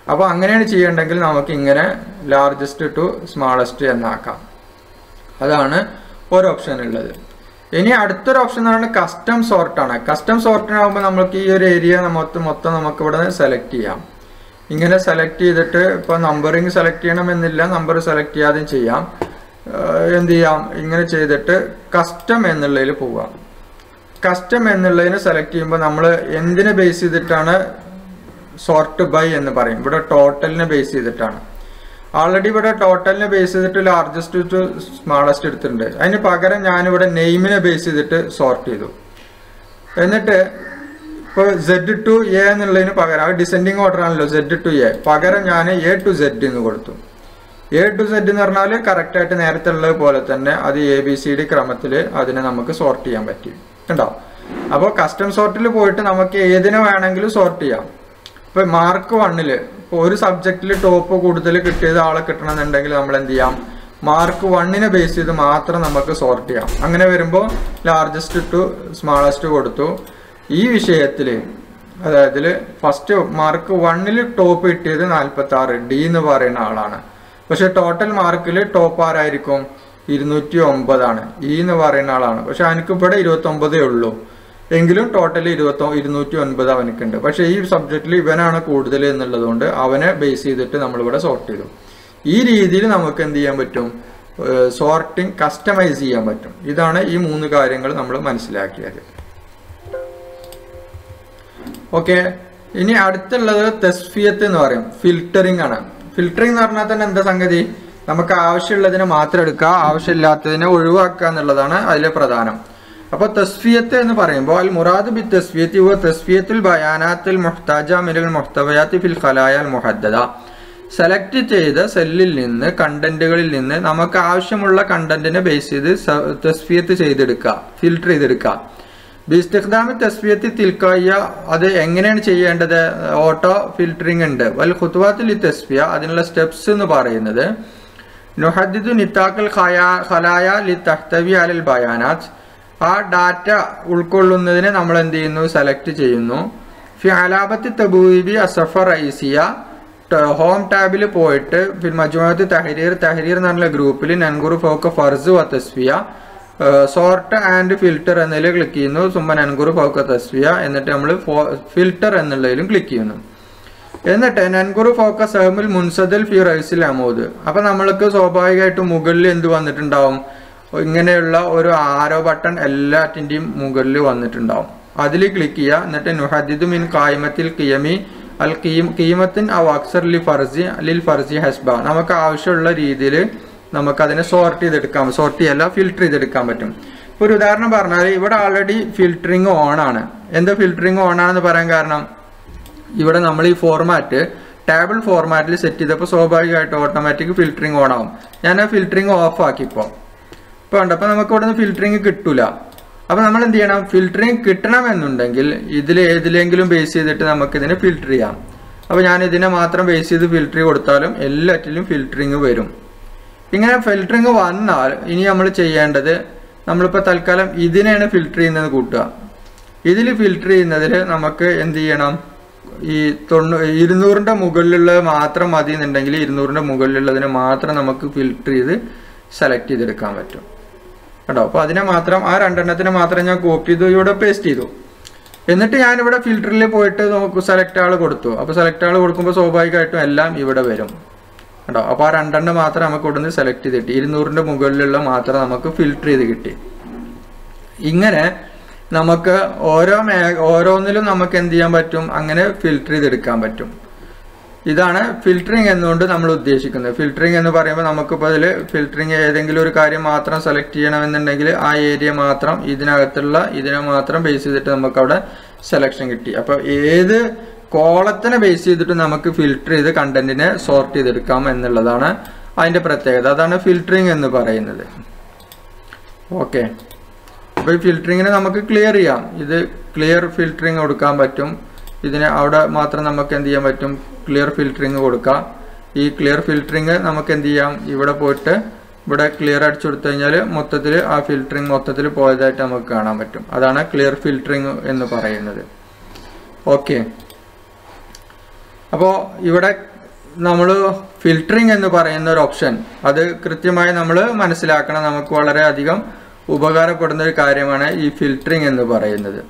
അപ്പോൾ അങ്ങനെയാണ് ചെയ്യേണ്ടെങ്കിൽ നമുക്ക് ഇങ്ങനെ ലാർജസ്റ്റ് ടു സ്മാളസ്റ്റ് എന്നാക്കാം അതാണ് ഒരു ഓപ്ഷൻ ഉള്ളത് ഇനി അടുത്തൊരു ഓപ്ഷൻ എന്ന് പറയുന്നത് കസ്റ്റം സോർട്ടാണ് കസ്റ്റം സോർട്ടിനാകുമ്പോൾ നമുക്ക് ഈ ഒരു ഏരിയ മൊത്തം മൊത്തം നമുക്ക് ഇവിടെ സെലക്ട് ചെയ്യാം ഇങ്ങനെ സെലക്ട് ചെയ്തിട്ട് ഇപ്പോൾ നമ്പറിങ് സെലക്ട് ചെയ്യണമെന്നില്ല നമ്പർ സെലക്ട് ചെയ്യാതെയും ചെയ്യാം ഏഹ് എന്ത് ചെയ്യാം ഇങ്ങനെ ചെയ്തിട്ട് കസ്റ്റം എന്നുള്ളതിൽ പോവാം കസ്റ്റം എന്നുള്ളതിന് സെലക്ട് ചെയ്യുമ്പോൾ നമ്മൾ എന്തിനെ ബേസ് ചെയ്തിട്ടാണ് സോർട്ട് ബൈ എന്ന് പറയും ഇവിടെ ടോട്ടലിനെ ബേസ് ചെയ്തിട്ടാണ് ആൾറെഡി ഇവിടെ ടോട്ടലിനെ ബേസ് ചെയ്തിട്ട് ലാർജസ്റ്റ് ടു സ്മാളസ്റ്റ് എടുത്തിട്ടുണ്ട് അതിന് പകരം ഞാനിവിടെ നെയിമിനെ ബേസ് ചെയ്തിട്ട് സോർട്ട് ചെയ്തു എന്നിട്ട് ഇപ്പോൾ സെഡ് ടു എ എന്നുള്ളതിന് പകരം ആ ഡിസെൻഡിങ് ഓർഡർ ആണല്ലോ സെഡ് ടു എ പകരം ഞാൻ എ ടു സെഡ് എന്ന് കൊടുത്തു എ ടു സെഡ് എന്ന് പറഞ്ഞാൽ കറക്റ്റായിട്ട് നേരത്തെ ഉള്ളത് പോലെ തന്നെ അത് എ ബി സി ഡി ക്രമത്തിൽ അതിനെ നമുക്ക് സോർട്ട് ചെയ്യാൻ പറ്റി ഉണ്ടോ അപ്പോൾ കസ്റ്റം സോർട്ടിൽ പോയിട്ട് നമുക്ക് ഏതിനെ വേണമെങ്കിലും സോർട്ട് ചെയ്യാം ഇപ്പൊ മാർക്ക് വണ്ണില് ഇപ്പൊ ഒരു സബ്ജക്റ്റിൽ ടോപ്പ് കൂടുതൽ കിട്ടിയത് ആളെ കിട്ടണമെന്നുണ്ടെങ്കിൽ നമ്മൾ എന്ത് ചെയ്യാം മാർക്ക് വണ്ണിനെ ബേസ് ചെയ്ത് മാത്രം നമുക്ക് സോർട്ട് ചെയ്യാം അങ്ങനെ വരുമ്പോൾ ലാർജസ്റ്റ് ടു സ്മാളസ്റ്റ് കൊടുത്തു ഈ വിഷയത്തിൽ അതായത് ഫസ്റ്റ് മാർക്ക് വണ്ണിൽ ടോപ്പ് കിട്ടിയത് നാൽപ്പത്തി ആറ് ഡി എന്ന് പറയുന്ന ആളാണ് പക്ഷെ ടോട്ടൽ മാർക്കിൽ ടോപ്പ് ആരായിരിക്കും ഇരുന്നൂറ്റി ഒമ്പതാണ് ഇ എന്ന് പറയുന്ന ആളാണ് പക്ഷെ എനിക്ക് ഇവിടെ ഇരുപത്തി ഒമ്പതേ ഉള്ളൂ എങ്കിലും ടോട്ടൽ ഇരുപത്തി ഇരുന്നൂറ്റി ഒൻപത് അവനക്കുണ്ട് പക്ഷെ ഈ സബ്ജക്റ്റിൽ ഇവനാണ് കൂടുതൽ എന്നുള്ളത് കൊണ്ട് അവനെ ബേസ് ചെയ്തിട്ട് നമ്മളിവിടെ സോർട്ട് ചെയ്തു ഈ രീതിയിൽ നമുക്ക് എന്ത് ചെയ്യാൻ പറ്റും സോർട്ടിങ് കസ്റ്റമൈസ് ചെയ്യാൻ പറ്റും ഇതാണ് ഈ മൂന്ന് കാര്യങ്ങൾ നമ്മൾ മനസ്സിലാക്കിയത് ഓക്കെ ഇനി അടുത്തുള്ളത് തെസ്ഫിയത്ത് എന്ന് പറയും ഫിൽറ്ററിംഗ് ആണ് ഫിൽറ്ററിംഗ് എന്ന് പറഞ്ഞാൽ തന്നെ എന്താ സംഗതി നമുക്ക് ആവശ്യമുള്ളതിനെ മാത്രം എടുക്കുക ആവശ്യമില്ലാത്തതിനെ ഒഴിവാക്കുക എന്നുള്ളതാണ് അതിലെ പ്രധാനം അപ്പൊ തസ്ഫിയത്ത് എന്ന് പറയുമ്പോൾ അൽ മുറാദ് ബി തസ്ഫിയത്തി വ തസ്ഫിയത്തുൽ ബയാനാത്തിൽ മുഹ്താജ മിനൽ മുഹ്തവയാത്തി ഫിൽ ഖലായൽ മുഹദ്ദദ സെലക്ട് ചെയ്ത സെല്ലിൽ നിന്ന് കണ്ടന്റുകളിൽ നിന്ന് നമുക്ക് ആവശ്യമുള്ള കണ്ടന്റിനെ ബേസ് ചെയ്ത് തസ്ഫിയത്ത് ചെയ്തെടുക്കുക ഫിൽട്ടർ ചെയ്തെടുക്കുക ബിസ്തിഖ്ദാമി തസ്ഫിയത്തി തിൽക്കായ അത് എങ്ങനെയാണ് ചെയ്യേണ്ടത് ഓട്ടോ ഫിൽറ്ററിംഗ് ഉണ്ട് വൽ ഖുത്വാത്തിൽ ഈ തസ്ഫിയ അതിനുള്ള സ്റ്റെപ്സ് എന്ന് പറയുന്നത് നുഹദ്ദിദു നിത്താക്കൽ ഖലായ ലി തഹ്തവി അലൽ ബയാനാത്ത് ആ ഡാറ്റ ഉൾക്കൊള്ളുന്നതിനെ നമ്മൾ എന്ത് ചെയ്യുന്നു സെലക്ട് ചെയ്യുന്നു ഫി അലാബത്തി തബൂബി അസഫർ റൈസിയ ഹോം ടാബിൽ പോയിട്ട് ഫിൽ മജുമത്ത് തഹരീർ തഹരീർ എന്ന് പറഞ്ഞ ഗ്രൂപ്പിൽ നൻഗുറു ഫോക്ക് ഫർസ് വ തസ്ഫിയ സോർട്ട് ആൻഡ് ഫിൽറ്റർ എന്നതിൽ ക്ലിക്ക് ചെയ്യുന്നു സുമ്മ നൻഗുറു ഫോക്ക് തസ്ഫിയ എന്നിട്ട് നമ്മൾ ഫിൽറ്റർ എന്നുള്ളതിലും ക്ലിക്ക് ചെയ്യുന്നു എന്നിട്ട് നൻഗുറു ഫോക്കസ് അഹമുൽ മുൻസദൽ ഫി റൈസിൽ അമൂദ് അപ്പൊ നമ്മൾക്ക് സ്വാഭാവികമായിട്ടും മുകളിൽ എന്ത് വന്നിട്ടുണ്ടാവും ഇങ്ങനെയുള്ള ഒരു ആരോ ബട്ടൺ എല്ലാറ്റിൻ്റെയും മുകളിൽ വന്നിട്ടുണ്ടാവും അതിൽ ക്ലിക്ക് ചെയ്യുക എന്നിട്ട് നുഹദിദു മിൻ കായ്മത്തിൽ കിയമി അൽ കീം കീമത്തിൻ അവ അക്സർ ലി ഫർസി ലിൽ ഫർസി ഹസ്ബ നമുക്ക് ആവശ്യമുള്ള രീതിയിൽ നമുക്ക് അതിനെ സോർട്ട് ചെയ്തെടുക്കാം സോർട്ട് ചെയ്യല്ല ഫിൽട്ടർ ചെയ്തെടുക്കാൻ പറ്റും ഇപ്പൊ ഒരു ഉദാഹരണം പറഞ്ഞാൽ ഇവിടെ ഓൾറെഡി ഫിൽറ്ററിങ് ഓൺ ആണ് എന്താ ഫിൽറ്ററിങ് ഓൺ ആണെന്ന് പറയാൻ കാരണം ഇവിടെ നമ്മൾ ഈ ഫോർമാറ്റ് ടേബിൾ ഫോർമാറ്റിൽ സെറ്റ് ചെയ്തപ്പോൾ സ്വാഭാവികമായിട്ട് ഓട്ടോമാറ്റിക് ഫിൽറ്ററിങ് ഓൺ ആവും ഞാൻ ആ ഫിൽറ്ററിങ് ഓഫ് ആക്കി ഇപ്പോൾ ഇപ്പോൾ ഉണ്ട് അപ്പോൾ നമുക്ക് ഇവിടെ നിന്ന് ഫിൽറ്ററിങ് കിട്ടൂല അപ്പോൾ നമ്മൾ എന്ത് ചെയ്യണം ഫിൽറ്ററിങ് കിട്ടണമെന്നുണ്ടെങ്കിൽ ഇതിൽ ഏതിലെങ്കിലും ബേസ് ചെയ്തിട്ട് നമുക്ക് ഇതിനെ ഫിൽറ്റർ ചെയ്യാം അപ്പോൾ ഞാൻ ഇതിനെ മാത്രം ബേസ് ചെയ്ത് ഫിൽറ്റർ കൊടുത്താലും എല്ലാറ്റിലും ഫിൽറ്ററിങ് വരും ഇങ്ങനെ ഫിൽറ്ററിങ് വന്നാൽ ഇനി നമ്മൾ ചെയ്യേണ്ടത് നമ്മളിപ്പോൾ തൽക്കാലം ഇതിനെയാണ് ഫിൽറ്റർ ചെയ്യുന്നത് കൂട്ടുക ഇതിൽ ഫിൽറ്റർ ചെയ്യുന്നതിൽ നമുക്ക് എന്ത് ചെയ്യണം ഈ തൊണ്ണൂ ഇരുന്നൂറിൻ്റെ മുകളിലുള്ളത് മാത്രം മതി എന്നുണ്ടെങ്കിൽ ഇരുന്നൂറിൻ്റെ മുകളിലുള്ളതിനെ മാത്രം നമുക്ക് ഫിൽറ്റർ ചെയ്ത് സെലക്ട് ചെയ്തെടുക്കാൻ പറ്റും കേട്ടോ അപ്പോൾ അതിനെ മാത്രം ആ രണ്ടെണ്ണത്തിനെ മാത്രം ഞാൻ കോപ്പി ചെയ്തു ഇവിടെ പേസ്റ്റ് ചെയ്തു എന്നിട്ട് ഞാനിവിടെ ഫിൽറ്ററിൽ പോയിട്ട് നോക്കൂ സെലക്ട് ആൾ കൊടുത്തു അപ്പോൾ സെലക്ട് ആൾ കൊടുക്കുമ്പോൾ സ്വാഭാവികമായിട്ടും എല്ലാം ഇവിടെ വരും കേട്ടോ അപ്പോൾ ആ രണ്ടെണ്ണം മാത്രം നമുക്ക് ഇവിടുന്ന് സെലക്ട് ചെയ്ത് കിട്ടി ഇരുന്നൂറിൻ്റെ മുകളിലുള്ള മാത്രം നമുക്ക് ഫിൽറ്റർ ചെയ്ത് കിട്ടി ഇങ്ങനെ നമുക്ക് ഓരോ മേ ഓരോന്നിലും നമുക്ക് എന്ത് ചെയ്യാൻ പറ്റും അങ്ങനെ ഫിൽറ്റർ ചെയ്തെടുക്കാൻ പറ്റും ഇതാണ് ഫിൽറ്ററിങ് എന്നുകൊണ്ട് നമ്മൾ ഉദ്ദേശിക്കുന്നത് ഫിൽറ്ററിങ് എന്ന് പറയുമ്പോൾ നമുക്കിപ്പോൾ അതിൽ ഫിൽറ്ററിങ് ഏതെങ്കിലും ഒരു കാര്യം മാത്രം സെലക്ട് ചെയ്യണമെന്നുണ്ടെങ്കിൽ ആ ഏരിയ മാത്രം ഇതിനകത്തുള്ള ഇതിനെ മാത്രം ബേസ് ചെയ്തിട്ട് നമുക്ക് അവിടെ സെലക്ഷൻ കിട്ടി അപ്പോൾ ഏത് കോളത്തിനെ ബേസ് ചെയ്തിട്ട് നമുക്ക് ഫിൽറ്റർ ചെയ്ത് കണ്ടന്റിനെ സോർട്ട് ചെയ്തെടുക്കാം എന്നുള്ളതാണ് അതിന്റെ പ്രത്യേകത അതാണ് ഫിൽറ്ററിങ് എന്ന് പറയുന്നത് ഓക്കെ അപ്പോൾ ഈ ഫിൽറ്ററിങ്ങിനെ നമുക്ക് ക്ലിയർ ചെയ്യാം ഇത് ക്ലിയർ ഫിൽറ്ററിങ് കൊടുക്കാൻ പറ്റും ഇതിന് അവിടെ മാത്രം നമുക്ക് എന്ത് ചെയ്യാൻ പറ്റും ക്ലിയർ ഫിൽറ്ററിങ് കൊടുക്കാം ഈ ക്ലിയർ ഫിൽറ്ററിങ് നമുക്ക് എന്ത് ചെയ്യാം ഇവിടെ പോയിട്ട് ഇവിടെ ക്ലിയർ അടിച്ചു കൊടുത്തു കഴിഞ്ഞാൽ മൊത്തത്തിൽ ആ ഫിൽറ്ററിങ് മൊത്തത്തിൽ പോയതായിട്ട് നമുക്ക് കാണാൻ പറ്റും അതാണ് ക്ലിയർ ഫിൽറ്ററിങ് എന്ന് പറയുന്നത് ഓക്കെ അപ്പോൾ ഇവിടെ നമ്മൾ ഫിൽറ്ററിങ് എന്ന് പറയുന്ന ഒരു ഓപ്ഷൻ അത് കൃത്യമായി നമ്മൾ മനസ്സിലാക്കണം നമുക്ക് വളരെയധികം ഉപകാരപ്പെടുന്ന ഒരു കാര്യമാണ് ഈ ഫിൽറ്ററിങ് എന്ന് പറയുന്നത്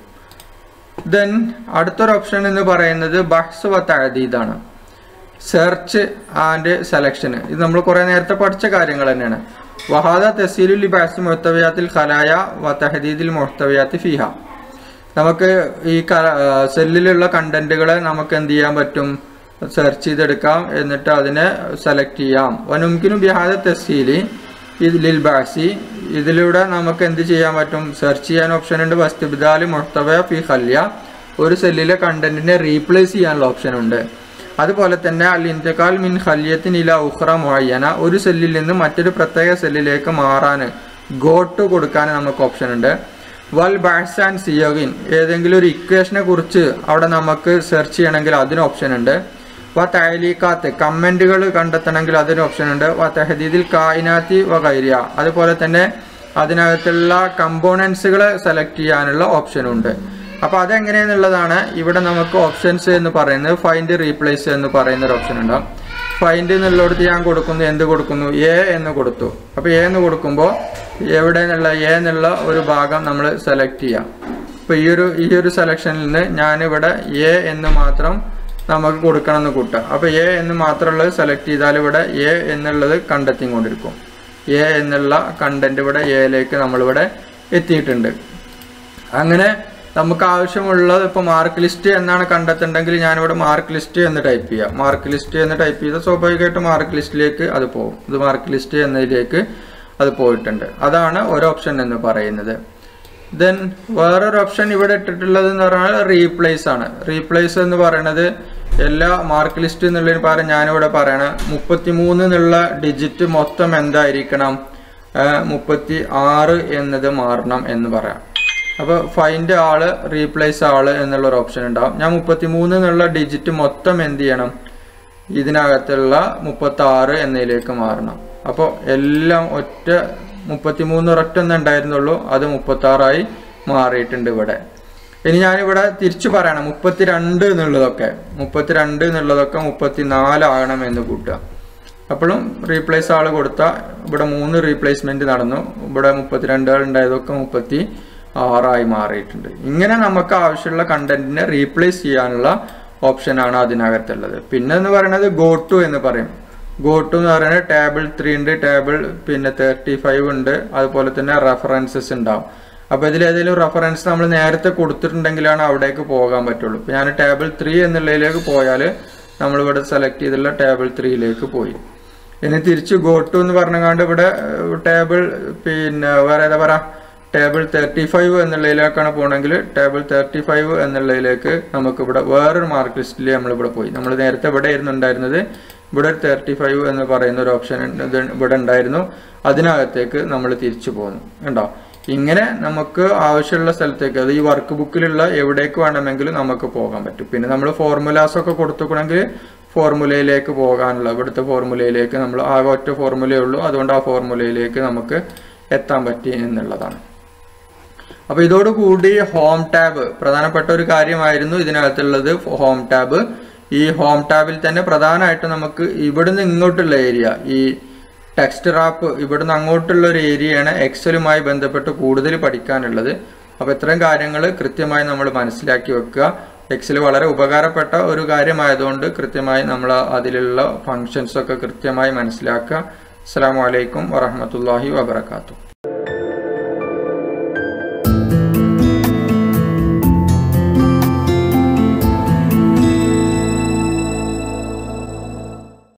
ദെൻ അടുത്തൊരു ഓപ്ഷൻ എന്ന് പറയുന്നത് ബഹ്സ് വ തഅദീദാണ് സെർച്ച് ആൻഡ് സെലക്ഷൻ ഇത് നമ്മൾ കുറേ നേരത്തെ പഠിച്ച കാര്യങ്ങൾ തന്നെയാണ് വഹാദ തസീലുൽ ബാസ് മുഹത്തവിയാത്തിൽ ഖലായ വ തഹദീദിൽ മുഹത്തവിയാത്തി ഫിഹ നമുക്ക് ഈ സെല്ലിലുള്ള കണ്ടന്റുകളെ നമുക്ക് എന്ത് ചെയ്യാൻ പറ്റും സെർച്ച് ചെയ്തെടുക്കാം എന്നിട്ട് അതിനെ സെലക്ട് ചെയ്യാം വനുംകിനു ബിഹാദ തസീലി ഇതിൽ ബാസി ഇതിലൂടെ നമുക്ക് എന്ത് ചെയ്യാൻ പറ്റും സെർച്ച് ചെയ്യാൻ ഓപ്ഷൻ ഉണ്ട് വസ്തുബിദാലി മുഹത്തവ ഫി ഖല്യ ഒരു സെല്ലിലെ കണ്ടന്റിനെ റീപ്ലേസ് ചെയ്യാനുള്ള ഓപ്ഷൻ ഉണ്ട് അതുപോലെ തന്നെ അൽ ഇന്ത്യക്കാൽ മിൻ ഖല്യത്തിൻ ഇല ഉഖ്റ മുഅയ്യന ഒരു സെല്ലിൽ നിന്ന് മറ്റൊരു പ്രത്യേക സെല്ലിലേക്ക് മാറാൻ ഗോട്ട് കൊടുക്കാൻ നമുക്ക് ഓപ്ഷൻ ഉണ്ട് വൽ ബാസ് ആൻഡ് സിയോഗിൻ ഏതെങ്കിലും ഒരു ഇക്വേഷനെ കുറിച്ച് അവിടെ നമുക്ക് സെർച്ച് ചെയ്യണമെങ്കിൽ അതിന് ഓപ്ഷൻ ഉണ്ട് വ തൈലീക്കാത്ത് കമൻറ്റുകൾ കണ്ടെത്തണമെങ്കിൽ അതിന് ഓപ്ഷൻ ഉണ്ട് വ തെഹദീദിൽ കായിനാത്തി വ കൈരിയ അതുപോലെ തന്നെ അതിനകത്തുള്ള കമ്പോണൻസുകൾ സെലക്ട് ചെയ്യാനുള്ള ഓപ്ഷനും ഉണ്ട് അപ്പോൾ അതെങ്ങനെയെന്നുള്ളതാണ് ഇവിടെ നമുക്ക് ഓപ്ഷൻസ് എന്ന് പറയുന്നത് ഫൈൻഡ് റീപ്ലേസ് എന്ന് പറയുന്ന ഒരു ഓപ്ഷൻ ഉണ്ടാവും ഫൈൻഡ് എന്നുള്ളിടത്ത് ഞാൻ കൊടുക്കുന്നു എന്ത് കൊടുക്കുന്നു എ എന്ന് കൊടുത്തു അപ്പോൾ എ എന്ന് കൊടുക്കുമ്പോൾ എവിടെ നിന്നുള്ള എ എന്നുള്ള ഒരു ഭാഗം നമ്മൾ സെലക്ട് ചെയ്യാം അപ്പോൾ ഈ ഒരു ഈ ഒരു സെലക്ഷനിൽ നിന്ന് ഞാനിവിടെ എ എന്ന് മാത്രം നമുക്ക് കൊടുക്കണം എന്ന് കൂട്ടുക അപ്പോൾ എ എന്ന് മാത്രമുള്ളത് സെലക്ട് ചെയ്താൽ ഇവിടെ എ എന്നുള്ളത് കണ്ടെത്തിക്കൊണ്ടിരിക്കും എ എന്നുള്ള കണ്ടന്റ് ഇവിടെ എയിലേക്ക് നമ്മളിവിടെ എത്തിയിട്ടുണ്ട് അങ്ങനെ നമുക്ക് ആവശ്യമുള്ളത് ഇപ്പോൾ മാർക്ക് ലിസ്റ്റ് എന്നാണ് കണ്ടെത്തുണ്ടെങ്കിൽ ഞാനിവിടെ മാർക്ക് ലിസ്റ്റ് എന്ന് ടൈപ്പ് ചെയ്യാം മാർക്ക് ലിസ്റ്റ് എന്ന് ടൈപ്പ് ചെയ്താൽ സ്വാഭാവികമായിട്ടും മാർക്ക് ലിസ്റ്റിലേക്ക് അത് പോകും ഇത് മാർക്ക് ലിസ്റ്റ് എന്നതിലേക്ക് അത് പോയിട്ടുണ്ട് അതാണ് ഒരു ഓപ്ഷൻ എന്ന് പറയുന്നത് ദെൻ വേറൊരു ഓപ്ഷൻ ഇവിടെ ഇട്ടിട്ടുള്ളത് എന്ന് പറഞ്ഞാൽ റീപ്ലേസ് ആണ് റീപ്ലേസ് എന്ന് പറയുന്നത് എല്ലാ മാർക്ക് ലിസ്റ്റ് എന്നുള്ളതിന് പകരം ഞാനിവിടെ പറയണ മുപ്പത്തി മൂന്ന് എന്നുള്ള ഡിജിറ്റ് മൊത്തം എന്തായിരിക്കണം മുപ്പത്തി ആറ് എന്നത് മാറണം എന്ന് പറയാം അപ്പോൾ ഫൈൻഡ് ആള് റീപ്ലേസ് ആള് എന്നുള്ള ഒരു ഓപ്ഷൻ ഉണ്ടാവും ഞാൻ മുപ്പത്തി മൂന്ന് എന്നുള്ള ഡിജിറ്റ് മൊത്തം എന്ത് ചെയ്യണം ഇതിനകത്തുള്ള മുപ്പത്തി ആറ് എന്നതിലേക്ക് മാറണം അപ്പോൾ എല്ലാം ഒറ്റ മുപ്പത്തി മൂന്ന് ഒരൊറ്റ ഒന്നേ ഉണ്ടായിരുന്നുള്ളൂ അത് മുപ്പത്തി ആറായി മാറിയിട്ടുണ്ട് ഇവിടെ ഇനി ഞാനിവിടെ തിരിച്ചു പറയണം മുപ്പത്തിരണ്ട് എന്നുള്ളതൊക്കെ മുപ്പത്തിരണ്ട് എന്നുള്ളതൊക്കെ മുപ്പത്തി നാലാകണം എന്ന് കൂട്ടുക അപ്പോഴും റീപ്ലേസ് ആൾ കൊടുത്താൽ ഇവിടെ മൂന്ന് റീപ്ലേസ്മെന്റ് നടന്നു ഇവിടെ മുപ്പത്തിരണ്ടുകൾ ഉണ്ടായതൊക്കെ മുപ്പത്തി ആറായി മാറിയിട്ടുണ്ട് ഇങ്ങനെ നമുക്ക് ആവശ്യമുള്ള കണ്ടന്റിനെ റീപ്ലേസ് ചെയ്യാനുള്ള ഓപ്ഷനാണ് അതിനകത്തുള്ളത് പിന്നെ എന്ന് പറയുന്നത് ഗോ ടു എന്ന് പറയും ഗോ ടു എന്ന് പറയുന്നത് ടേബിൾ ത്രീ ഉണ്ട് ടേബിൾ പിന്നെ തേർട്ടി ഫൈവ് ഉണ്ട് അതുപോലെ തന്നെ റെഫറൻസസ് ഉണ്ടാവും അപ്പോൾ ഇതിൽ ഏതെങ്കിലും റെഫറൻസ് നമ്മൾ നേരത്തെ കൊടുത്തിട്ടുണ്ടെങ്കിലാണ് അവിടേക്ക് പോകാൻ പറ്റുള്ളൂ ഇപ്പോൾ ഞാൻ ടേബിൾ ത്രീ എന്നുള്ളതിലേക്ക് പോയാൽ നമ്മളിവിടെ സെലക്ട് ചെയ്തിട്ടുള്ള ടേബിൾ ത്രീയിലേക്ക് പോയി ഇനി തിരിച്ച് ഗോ ടു എന്ന് പറഞ്ഞാണ്ട് ഇവിടെ ടേബിൾ പിന്നെ വേറെ ഏതാ പറയാ ടേബിൾ തേർട്ടി ഫൈവ് എന്നുള്ളതിലേക്കാണ് പോകണമെങ്കിൽ ടേബിൾ തേർട്ടി ഫൈവ് എന്നുള്ളതിലേക്ക് നമുക്ക് ഇവിടെ വേറൊരു മാർക്ക് ലിസ്റ്റിൽ നമ്മളിവിടെ പോയി നമ്മൾ നേരത്തെ ഇവിടെ ആയിരുന്നു ഉണ്ടായിരുന്നത് ഇവിടെ ഒരു തേർട്ടി ഫൈവ് എന്ന് പറയുന്ന ഒരു ഓപ്ഷൻ ഇവിടെ ഉണ്ടായിരുന്നു അതിനകത്തേക്ക് നമ്മൾ തിരിച്ചു പോകുന്നു കണ്ടോ ഇങ്ങനെ നമുക്ക് ആവശ്യമുള്ള സ്ഥലത്തേക്ക് അത് ഈ വർക്ക് ബുക്കിലുള്ള എവിടേക്ക് വേണമെങ്കിലും നമുക്ക് പോകാൻ പറ്റും പിന്നെ നമ്മൾ ഫോർമുലാസ് ഒക്കെ കൊടുത്തുക്കണമെങ്കിൽ ഫോർമുലയിലേക്ക് പോകാനുള്ള ഇവിടുത്തെ ഫോർമുലയിലേക്ക് നമ്മൾ ആകെ ഒറ്റ ഫോർമുലയേ ഉള്ളൂ അതുകൊണ്ട് ആ ഫോർമുലയിലേക്ക് നമുക്ക് എത്താൻ പറ്റി എന്നുള്ളതാണ് അപ്പോൾ ഇതോടുകൂടി ഹോം ടാബ് പ്രധാനപ്പെട്ട ഒരു കാര്യമായിരുന്നു ഇതിനകത്തുള്ളത് ഹോം ടാബ് ഈ ഹോം ടാബിൽ തന്നെ പ്രധാനമായിട്ടും നമുക്ക് ഇവിടുന്ന് ഇങ്ങോട്ടുള്ള ഏരിയ ഈ ടെക്സ്റ്റ് റാപ്പ് ഇവിടുന്ന് അങ്ങോട്ടുള്ള ഒരു ഏരിയയാണ് എക്സലുമായി ബന്ധപ്പെട്ട് കൂടുതൽ പഠിക്കാനുള്ളത് അപ്പോൾ ഇത്രയും കാര്യങ്ങൾ കൃത്യമായി നമ്മൾ മനസ്സിലാക്കി വെക്കുക എക്സൽ വളരെ ഉപകാരപ്പെട്ട ഒരു കാര്യമായതുകൊണ്ട് കൃത്യമായി നമ്മൾ അതിലുള്ള ഫങ്ഷൻസ് ഒക്കെ കൃത്യമായി മനസ്സിലാക്കുക അസ്സാം വലൈക്കും വറഹമത്തല്ലാഹി വാബർക്കാത്തു